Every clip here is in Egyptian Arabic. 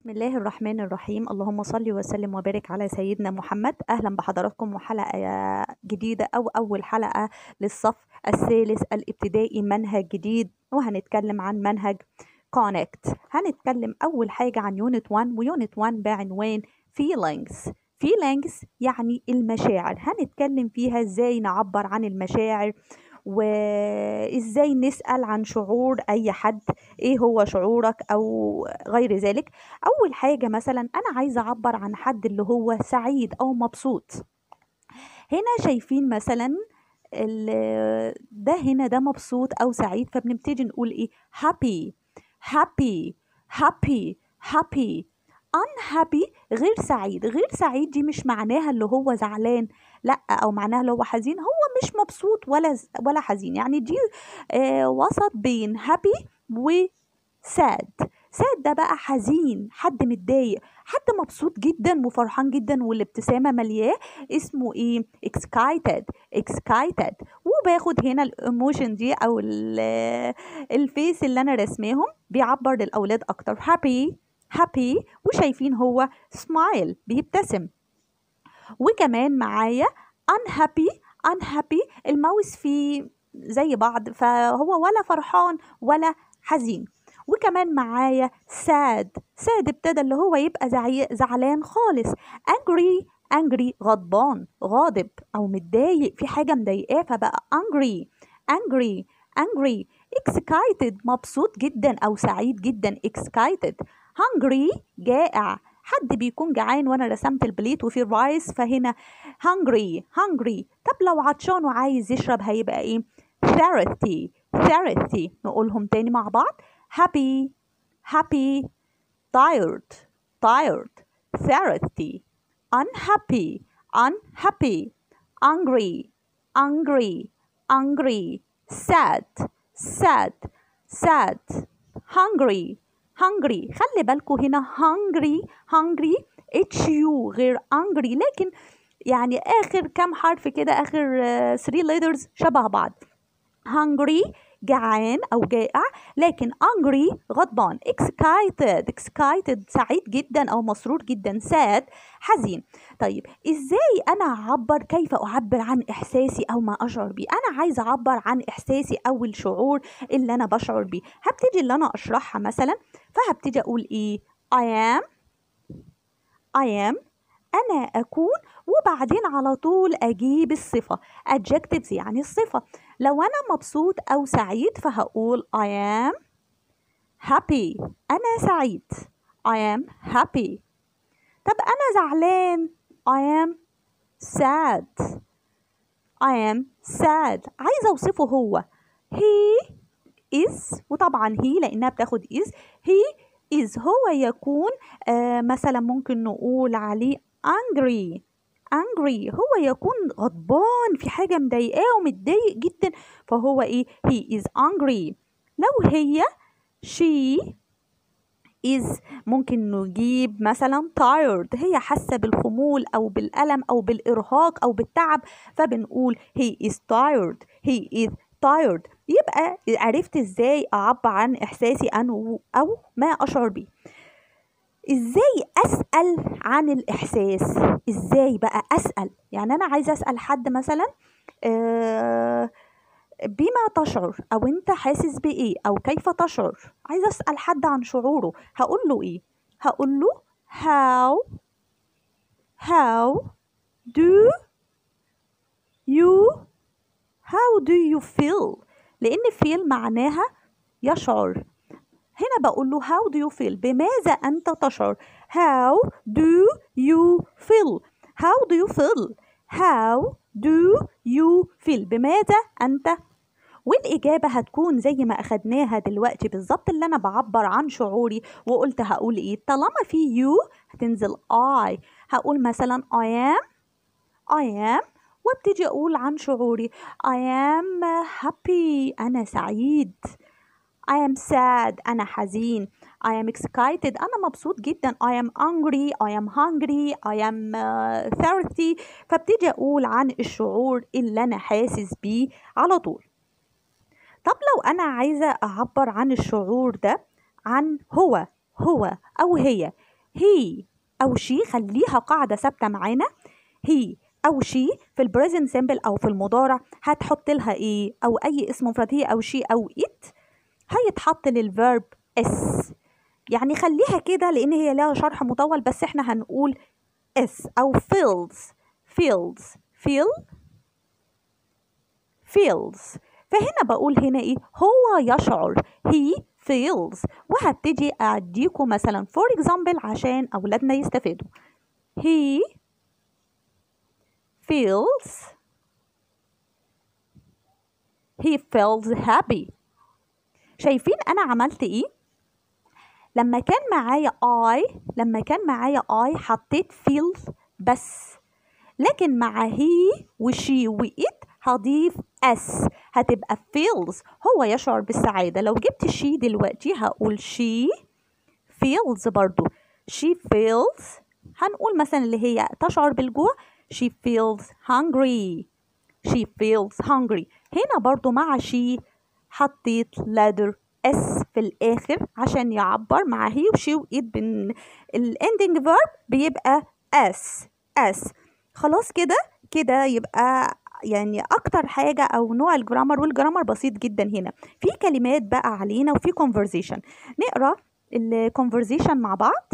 بسم الله الرحمن الرحيم اللهم صل وسلم وبارك على سيدنا محمد أهلا بحضراتكم وحلقة جديدة أو أول حلقة للصف الثالث الابتدائي منهج جديد وهنتكلم عن منهج كونكت هنتكلم أول حاجة عن يونت 1 ويونت 1 بعنوان feelings feelings يعني المشاعر هنتكلم فيها ازاي نعبر عن المشاعر وازاي نسأل عن شعور اي حد ايه هو شعورك او غير ذلك اول حاجة مثلا انا عايزة اعبر عن حد اللي هو سعيد او مبسوط هنا شايفين مثلا ال- ده هنا ده مبسوط او سعيد فبنبتدي نقول ايه happy happy happy happy unhappy غير سعيد غير سعيد دي مش معناها اللي هو زعلان لا او معناها اللي هو حزين هو مش مبسوط ولا ولا حزين يعني دي آه وسط بين happy و sad sad ده بقى حزين حد متضايق حد مبسوط جدا وفرحان جدا والابتسامه ملياه اسمه ايه excited excited وباخد هنا الايموشن دي او ال- الفيس اللي انا رسماهم بيعبر للاولاد اكتر happy happy وشايفين هو smile بيبتسم وكمان معايا unhappy unhappy الماوس فيه زي بعض فهو ولا فرحان ولا حزين وكمان معايا sad sad ابتدى اللي هو يبقى زعي- زعلان خالص angry angry غضبان غاضب او متضايق في حاجة مضايقاه فبقى angry angry angry excited مبسوط جدا او سعيد جدا excited hungry جائع حد بيكون جعان وانا رسمت البليت وفيه الرايس فهنا hungry hungry طب لو عطشان وعايز يشرب هيبقى ايه thirsty thirsty نقولهم تاني مع بعض happy happy tired tired thirsty unhappy unhappy angry angry angry sad sad sad hungry hungry خلي بالكوا هنا hungry hungry اتش يو غير angry لكن يعني اخر كام حرف كده اخر 3 letters شبه بعض hungry جعان او جائع لكن angry غضبان excited excited سعيد جدا او مسرور جدا sad حزين طيب ازاي انا اعبر كيف اعبر عن احساسي او ما اشعر بيه انا عايزه اعبر عن احساسي او الشعور اللي انا بشعر بيه هبتدي اللي انا اشرحها مثلا فهبتدي اقول ايه I am I am أنا أكون وبعدين على طول أجيب الصفة adjectives يعني الصفة لو أنا مبسوط أو سعيد فهقول I am happy أنا سعيد I am happy طب أنا زعلان I am sad I am sad عايزة أوصفه هو he is وطبعا he لأنها بتاخد is he is هو يكون آه مثلا ممكن نقول عليه angry angry هو يكون غضبان في حاجة مضايقاه ومتضايق جدا فهو ايه he is angry لو هي she is ممكن نجيب مثلا tired هي حاسة بالخمول أو بالألم أو بالإرهاق أو بالتعب فبنقول he is tired he is tired يبقى عرفت ازاي أعبر عن إحساسي أنا أو ما أشعر بيه ازاي اسال عن الاحساس ازاي بقى اسال يعني انا عايزه اسال حد مثلا آه بما تشعر او انت حاسس بايه او كيف تشعر عايزه اسال حد عن شعوره هقول له ايه هقول له how how do you how do you feel لان feel معناها يشعر هنا بقول له how do you feel بماذا أنت تشعر how do you feel how do you feel how do you feel بماذا أنت والإجابة هتكون زي ما أخدناها دلوقتي بالظبط اللي أنا بعبر عن شعوري وقلت هقول إيه طالما في you هتنزل I هقول مثلا I am I am وابتدي أقول عن شعوري I am happy أنا سعيد I am sad أنا حزين I am excited أنا مبسوط جدا I am angry I am hungry I am uh, thirsty فابتدي أقول عن الشعور اللي أنا حاسس بيه على طول طب لو أنا عايزة أعبر عن الشعور ده عن هو هو أو هي he أو she خليها قاعدة ثابتة معانا he أو she في البريزنت سيمبل أو في المضارع هتحط لها إيه أو أي اسم مفرد هي أو she أو it هيتحط للفيرب اس يعني خليها كده لأن هي لها شرح مطول بس احنا هنقول اس أو feels feels feel feels فهنا بقول هنا ايه هو يشعر he feels وهبتدي اديكم مثلا for example عشان اولادنا يستفادوا he feels he feels happy شايفين انا عملت ايه لما كان معايا I لما كان معايا I حطيت feel بس لكن مع he وشي وإت هضيف اس هتبقى feels هو يشعر بالسعادة لو جبت she دلوقتي هقول she feels برضو she feels هنقول مثلا اللي هي تشعر بالجوع she feels hungry she feels hungry هنا برضو مع she حطيت letter اس في الاخر عشان يعبر مع هي وشي وإيد بن الاندنج فيرب بيبقى اس اس خلاص كده كده يبقى يعني اكتر حاجة او نوع الجرامر والجرامر بسيط جدا هنا في كلمات بقى علينا وفي conversation نقرا الكونفرزيشن مع بعض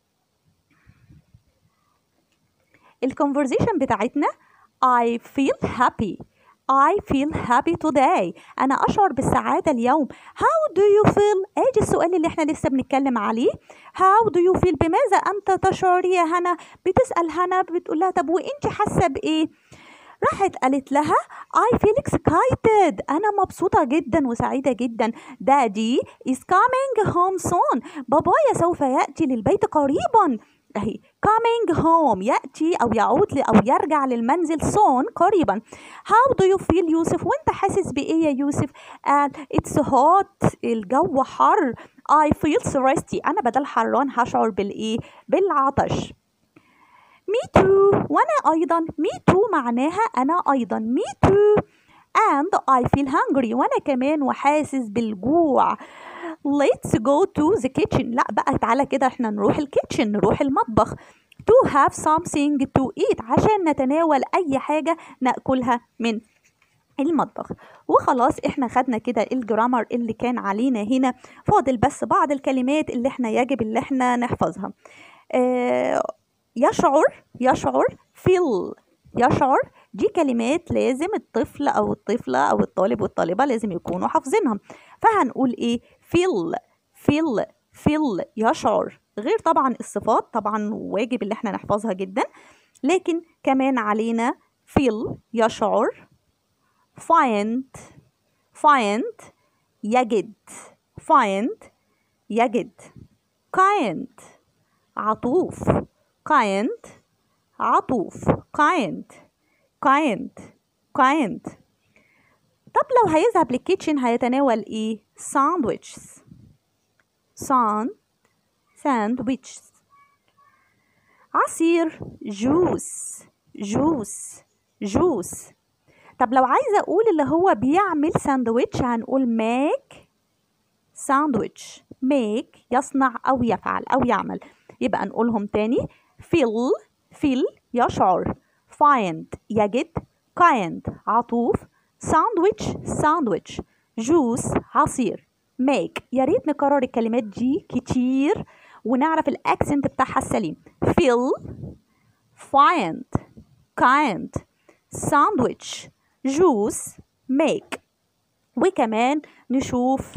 الكونفرزيشن بتاعتنا I feel happy I feel happy today أنا أشعر بالسعادة اليوم How do you feel أجي السؤال اللي احنا لسه بنتكلم عليه How do you feel بماذا أنت تشعر يا هنا بتسأل هنا بتقول لها طب وانت حاسة بإيه راحت قالت لها I feel excited أنا مبسوطة جدا وسعيدة جدا Daddy is coming home soon بابايا سوف يأتي للبيت قريبا أهي coming home يأتي أو يعود ل- أو يرجع للمنزل soon قريبا how do you feel يوسف وانت حاسس بإيه يا يوسف قال it's hot الجو حر I feel thirsty أنا بدل حران هشعر بالإيه بالعطش me too وانا ايضا me too معناها انا ايضا me too and I feel hungry وانا كمان وحاسس بالجوع let's go to the kitchen لا بقى تعالى كده احنا نروح الكيتشن نروح المطبخ to have something to eat عشان نتناول اي حاجة نأكلها من المطبخ وخلاص احنا خدنا كده الجرامر اللي كان علينا هنا فاضل بس بعض الكلمات اللي احنا يجب اللي احنا نحفظها آه يشعر يشعر feel يشعر دي كلمات لازم الطفل او الطفلة او الطالب والطالبة لازم يكونوا حافظينها فهنقول ايه feel feel feel يشعر غير طبعا الصفات طبعا واجب اللي احنا نحفظها جدا لكن كمان علينا feel يشعر find find يجد find يجد kind عطوف kind عطوف kind kind kind طب لو هيذهب للكيتشن هيتناول ايه sandwiches sand sandwiches عصير جوس جوس جوس طب لو عايزة أقول اللي هو بيعمل ساندويتش هنقول make sandwich make يصنع أو يفعل أو يعمل يبقى نقولهم تاني feel feel يشعر find يجد kind عطوف sandwich sandwich juice عصير make يا ريت نكرر الكلمات دي كتير ونعرف الاكسنت بتاعها السليم feel find kind sandwich juice make وكمان نشوف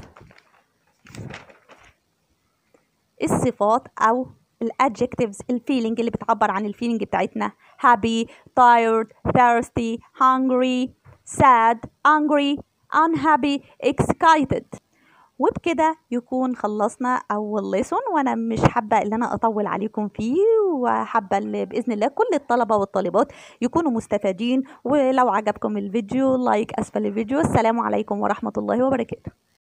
الصفات او الادجectives الفيلينج اللي بتعبر عن الفيلينج بتاعتنا happy tired thirsty hungry sad angry unhappy excited وبكده يكون خلصنا اول ليسون وانا مش حابه ان انا اطول عليكم فيه وحابه اللي باذن الله كل الطلبه والطالبات يكونوا مستفادين ولو عجبكم الفيديو لايك اسفل الفيديو السلام عليكم ورحمه الله وبركاته